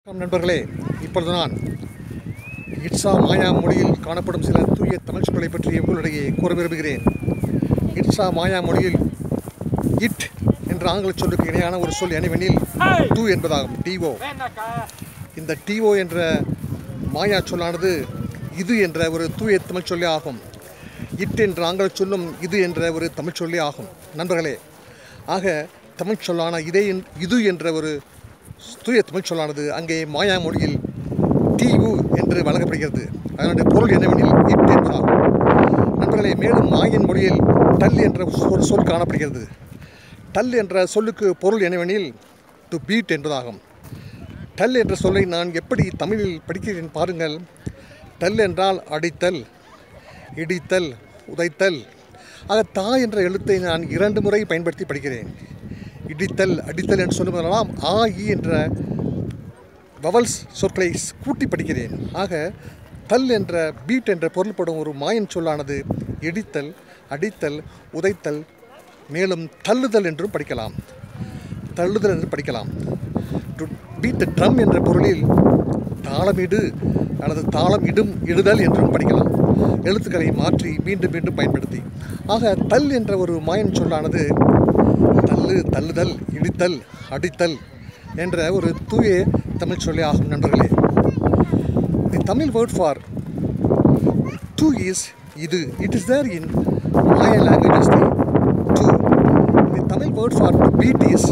வணக்கம் நண்பர்களே இப்பொழுது நான் இட்ஸா மாயா மொழியில் காணப்படும் சில தூய தமிழ் சொற்களை பற்றி உங்களிடையே கூற விரும்புகிறேன் இட்ஸா மாயா மொழியில் இட் என்ற ஆங்கில சொல்லுக்கு இணையான ஒரு சொல் என்னவெனில் டூ என்பதாகும் டிஓ இந்த டிஓ என்ற மாயா சொல்லானது இது என்ற ஒரு தூய தமிழ் சொல்லி ஆகும் இட் என்ற ஆங்கில சொல்லும் இது என்ற ஒரு தமிழ் சொல்லி ஆகும் நண்பர்களே ஆக தமிழ் சொல்லான இதே என்- இது என்ற ஒரு தூய தமிழ் சொல்லானது அங்கே மாயா மொழியில் டியு என்று வழங்கப்படுகிறது அதனுடைய பொருள் என்னவெனில் இட் என்பதாகும் நண்பர்களே மேலும் மாயன் மொழியில் டல் என்ற ஒரு சொல் காணப்படுகிறது டல் என்ற சொல்லுக்கு பொருள் என்னவெனில் டு பீட் என்பதாகும் டல் என்ற சொல்லை நான் எப்படி தமிழில் படிக்கிறேன் பாருங்கள் டல் என்றால் அடித்தல் இடித்தல் உதைத்தல் ஆக தா என்ற எழுத்தை நான் இரண்டு முறை பயன்படுத்தி படிக்கிறேன் இடித்தல் அடித்தல் என்று சொல்லும்போதெல்லாம் ஆ இ என்ற வவல்ஸ் சொற்களை கூட்டி படிக்கிறேன் ஆக தல் என்ற பீட் என்ற பொருள்படும் ஒரு மாயன் சொல்லானது இடித்தல் அடித்தல் உதைத்தல் மேலும் தள்ளுதல் என்றும் படிக்கலாம் தள்ளுதல் என்று படிக்கலாம் டு பீட் த ட்ரம் என்ற பொருளில் தாளமிடு அல்லது தாளம் இடும் இடுதல் என்றும் படிக்கலாம் எழுத்துக்களை மாற்றி மீண்டும் மீண்டும் பயன்படுத்தி ஆக தல் என்ற ஒரு மாயன் சொல்லானது தள்ளு தள்ளுதல் இடித்தல் அடித்தல் என்ற ஒரு தூய தமிழ் சொல்லி ஆகும் நண்பர்களே the Tamil word for to is இது it is there in Maya languages the to the Tamil word for to beat is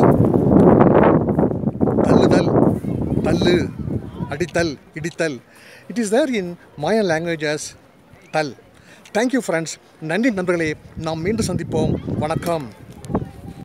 தள்ளுதல் தள்ளு அடித்தல் இடித்தல் it is there in Mayan languages தல் தேங்க்யூ ஃப்ரெண்ட்ஸ் நன்றி நண்பர்களே நாம் மீண்டும் சந்திப்போம் வணக்கம்